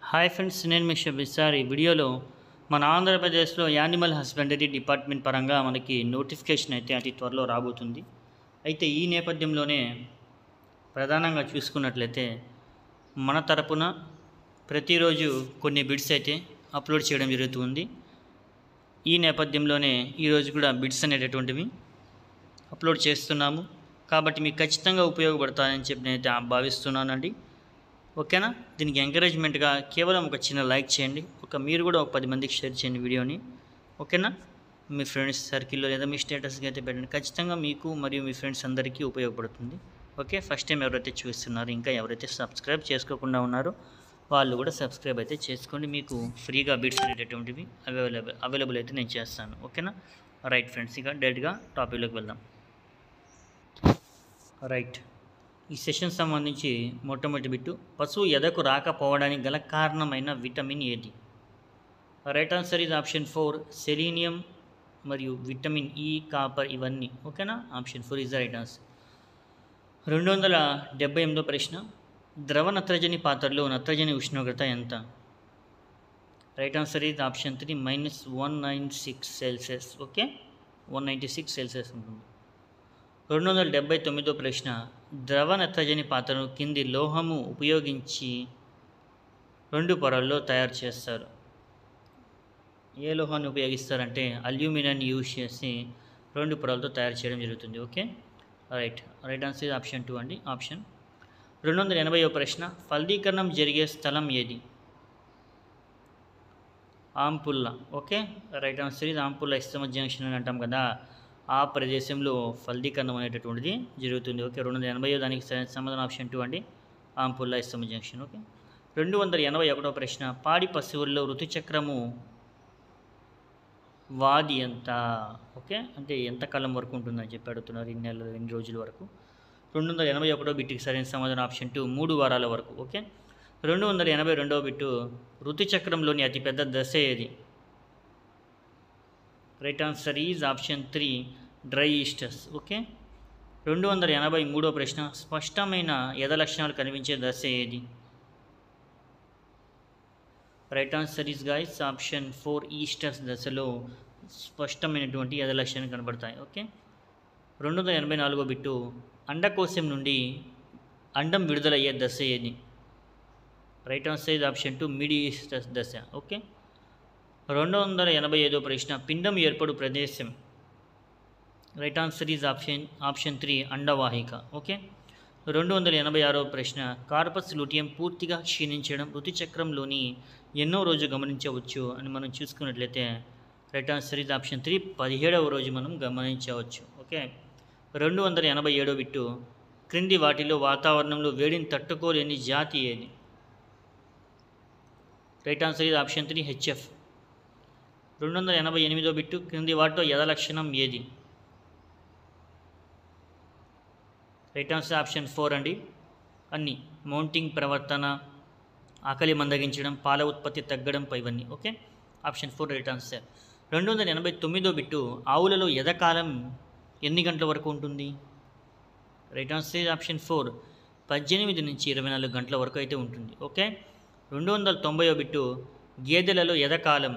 hi friends నేను మీ Shabbir sir ఈ వీడియోలో మన ఆంధ్రప్రదేశ్లో యానిమల్ హస్బెండరీ డిపార్ట్మెంట్ పరంగా మనకి నోటిఫికేషన్ అయితే అతి త్వరలో రాబోతుంది అయితే ఈ నేపథ్యంలోనే ప్రధానంగా చూసుకున్నట్లయితే మన తరపున ప్రతిరోజు కొన్ని బిడ్స్ అయితే అప్లోడ్ చేయడం జరుగుతుంది ఈ నేపథ్యంలోనే ఈరోజు కూడా బిడ్స్ అనేటటువంటివి అప్లోడ్ చేస్తున్నాము కాబట్టి మీకు ఖచ్చితంగా ఉపయోగపడతాయని చెప్పి నేనైతే భావిస్తున్నానండి ఓకేనా దీనికి ఎంకరేజ్మెంట్గా కేవలం ఒక చిన్న లైక్ చేయండి ఒక మీరు కూడా ఒక పది మందికి షేర్ చేయండి వీడియోని ఓకేనా మీ ఫ్రెండ్స్ సర్కిల్లో లేదా మీ స్టేటస్కి అయితే పెట్టండి ఖచ్చితంగా మీకు మరియు మీ ఫ్రెండ్స్ అందరికీ ఉపయోగపడుతుంది ఓకే ఫస్ట్ టైం ఎవరైతే చూస్తున్నారో ఇంకా ఎవరైతే సబ్స్క్రైబ్ చేసుకోకుండా ఉన్నారో వాళ్ళు కూడా సబ్స్క్రైబ్ అయితే చేసుకోండి మీకు ఫ్రీగా బిట్స్ అనేటటువంటివి అవైలబుల్ అవైలబుల్ అయితే నేను చేస్తాను ఓకేనా రైట్ ఫ్రెండ్స్ ఇక డైరెక్ట్గా టాపిక్లోకి వెళ్దాం రైట్ ఈ సెషన్ సంబంధించి మొట్టమొదటి బిట్టు పశువు ఎదకు రాకపోవడానికి గల కారణమైన విటమిన్ ఏది రైట్ ఆన్సర్ ఇది ఆప్షన్ ఫోర్ సెలీనియం మరియు విటమిన్ ఈ కాపర్ ఇవన్నీ ఓకేనా option four is the right answer రెండు వందల డెబ్బై ఎనిమిదో ప్రశ్న ద్రవ నత్రజని పాత్రలో నత్రజని ఉష్ణోగ్రత ఎంత రైట్ ఆన్సర్ ఇది option three minus one nine six Celsius okay one ninety six Celsius ఉంటుంది రెండు వందల డెబ్బై తొమ్మిదో ప్రశ్న ద్రవ నత్రజని పాత్రను కింది లోహము ఉపయోగించి రెండు పొరల్లో తయారు చేస్తారు ఏ లోహాన్ని ఉపయోగిస్తారంటే అల్యూమినియం యూజ్ చేసి రెండు పొరలతో తయారు చేయడం జరుగుతుంది ఓకే రైట్ రైట్ ఆన్సర్ ఇది ఆప్షన్ టూ అండి ఆప్షన్ రెండు వందల ఎనభైవ ప్రశ్న ఫలదీకరణం జరిగే స్థలం ఏది ఆంపుల్లా ఓకే రైట్ ఆన్సర్ ఇది ఆంపుల్లా ఇస్తమ జంక్షన్ అని అంటాం కదా ఆ ప్రదేశంలో ఫలదీకరణం అనేటటువంటిది జరుగుతుంది ఓకే రెండు వందల ఎనభై దానికి సరైన సమాధానం ఆప్షన్ టూ అండి ఆంపుల్లా ఇస్తమ జంక్షన్ ఓకే రెండు వందల ఎనభై ఒకటో ప్రశ్న పాడి పశువుల్లో ఋతుచక్రము వాది ఎంత ఓకే అంటే ఎంత కాలం వరకు ఉంటుందని చెప్పి అడుగుతున్నారు ఇన్ని నెలలు ఎన్ని రోజుల వరకు రెండు వందల ఎనభై ఒకటో బిట్టుకి సరైన సమాధానం ఆప్షన్ టూ మూడు వారాల వరకు ఓకే రెండు వందల ఎనభై రెండవ బిట్టు ఋతుచక్రంలోని అతిపెద్ద దశ ఏది right answer is option three dioestrus okay రెండు వందల ఎనభై మూడో ప్రశ్న స్పష్టమైన యథ లక్షణాలు కనిపించే దశ ఏది right answer is guys option four oestrus దశలో స్పష్టమైనటువంటి యథ లక్షణాలు కనబడతాయి ఓకే రెండు వందల ఎనభై నాలుగో బిట్టు అండకోశం నుండి అండం విడుదలయ్యే దశ ఏది right answer is option two metoestrus దశ ఓకే రెండు వందల ఎనభై ఐదో ప్రశ్న పిండం ఏర్పడు ప్రదేశం right answer is option option three అండవాహిక ఓకే రెండు వందల ఎనభై ఆరో ప్రశ్న కార్పస్ లూటియం పూర్తిగా క్షీణించడం ఋతుచక్రంలోని ఎన్నో రోజు గమనించవచ్చు అని మనం చూసుకున్నట్లయితే right answer is option three పదిహేడవ రోజు మనం గమనించవచ్చు ఓకే రెండు వందల ఎనభై ఏడో బిట్టు క్రింది వాటిలో వాతావరణంలో వేడిని తట్టుకోలేని జాతి ఏది రైట్ ఆన్సర్ ఇది ఆప్షన్ త్రీ హెచ్ఎఫ్ రెండు వందల ఎనభై ఎనిమిదో బిట్టు క్రింది వాటిలో యథ లక్షణం ఏది రైట్ ఆన్సర్ ఆప్షన్ ఫోర్ అండి అన్ని మౌంటింగ్ ప్రవర్తన ఆకలి మందగించడం పాల ఉత్పత్తి తగ్గడం ఇవన్నీ okay option four right answer రెండు వందల ఎనభై తొమ్మిదో బిట్టు ఆవులలో యథకాలం ఎన్ని గంటల వరకు ఉంటుంది రైట్ ఆన్సర్ ఆప్షన్ ఫోర్ పద్దెనిమిది నుంచి ఇరవై నాలుగు గంటల వరకు అయితే ఉంటుంది ఓకే రెండు వందల తొంభైో బిట్టు గేదెలలో ఎదకాలం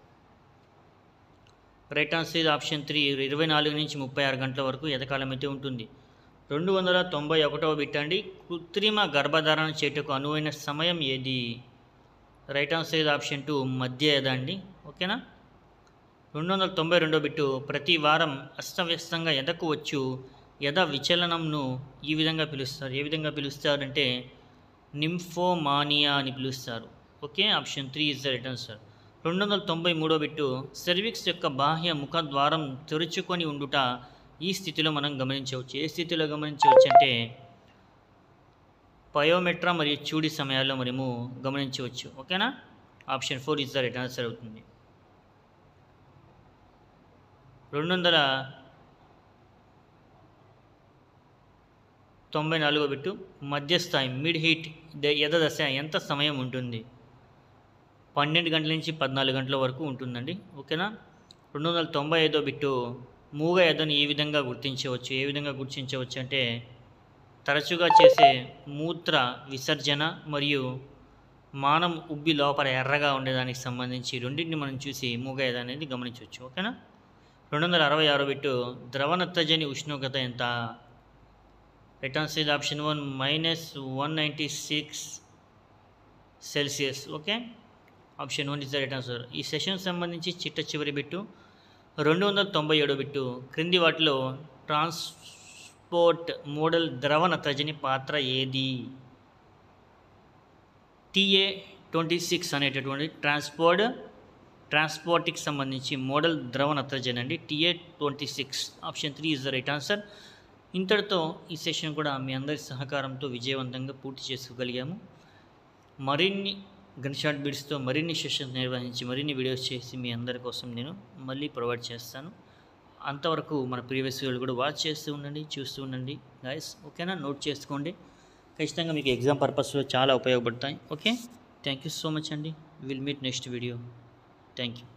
రైట్ ఆన్సర్ ఆప్షన్ త్రీ ఇరవై నాలుగు నుంచి ముప్పై ఆరు గంటల వరకు ఎదకాలం అయితే ఉంటుంది రెండు వందల తొంభై ఒకటవ బిట్ అండి కృత్రిమ గర్భధారణ చేటుకు అనువైన సమయం ఏది రైట్ ఆన్సర్ ఆప్షన్ టూ మధ్య ఎద అండి ఓకేనా రెండు వందల తొంభై రెండో బిట్టు ప్రతి వారం అస్తవ్యస్తంగా ఎదకు వచ్చు యథ విచలనంను ఈ విధంగా పిలుస్తారు ఏ విధంగా పిలుస్తారంటే నింఫోమానియా అని పిలుస్తారు okay option three is the right answer రెండు వందల తొంభై మూడో బిట్టు సెర్విక్స్ యొక్క బాహ్య ముఖ ద్వారం తెరుచుకొని ఉండుట ఈ స్థితిలో మనం గమనించవచ్చు ఏ స్థితిలో గమనించవచ్చు అంటే పయోమెట్రా మరియు చూడి సమయాల్లో మనము గమనించవచ్చు ఓకేనా option four is the right answer అవుతుంది రెండు వందల తొంభై నాలుగో బిట్టు మధ్యస్థాయి మిడ్ హీట్ యథ దశ ఎంత సమయం ఉంటుంది పన్నెండు గంటల నుంచి పద్నాలుగు గంటల వరకు ఉంటుందండి ఓకేనా రెండు వందల తొంభై ఐదో బిట్టు మూగ ఎదను ఈ విధంగా గుర్తించవచ్చు ఏ విధంగా గుర్తించవచ్చు అంటే తరచుగా చేసే మూత్ర విసర్జన మరియు మానం ఉబ్బి లోపల ఎర్రగా ఉండేదానికి సంబంధించి రెండింటిని మనం చూసి మూగేది అనేది గమనించవచ్చు ఓకేనా రెండు వందల అరవై ఆరు బిట్టు ద్రవ నత్రజని ఉష్ణోగ్రత ఎంత return size option one minus one ninety six Celsius okay option one is the return answer ఈ సెషన్ సంబంధించి చిట్ట చివరి బిట్టు రెండు వందల తొంభై ఏడు బిట్టు క్రింది వాటిలో ట్రాన్స్పోర్ట్ మోడల్ ద్రవ నత్రజని పాత్ర ఏది టీఏ ట్వంటీ సిక్స్ అనేటటువంటి ట్రాన్స్పోర్ట్ ట్రాన్స్పోర్ట్కి సంబంధించి మోడల్ ద్రవ నత్రజని అండి TA twenty six option three is the right answer ఇంతటితో ఈ సెషన్ కూడా మీ అందరి సహకారంతో విజయవంతంగా పూర్తి చేసుకోగలిగాము మరిన్ని గన్ షాట్ బిడ్స్తో మరిన్ని సెషన్స్ నిర్వహించి మరిన్ని వీడియోస్ చేసి మీ అందరి కోసం నేను మళ్ళీ ప్రొవైడ్ చేస్తాను అంతవరకు మన ప్రీవియస్ వీడియోలు కూడా వాచ్ చేస్తూ ఉండండి చూస్తూ ఉండండి గాయస్ ఓకేనా నోట్ చేసుకోండి ఖచ్చితంగా మీకు ఎగ్జామ్ పర్పస్లో చాలా ఉపయోగపడతాయి okay thank you so much అండి will meet next video thank you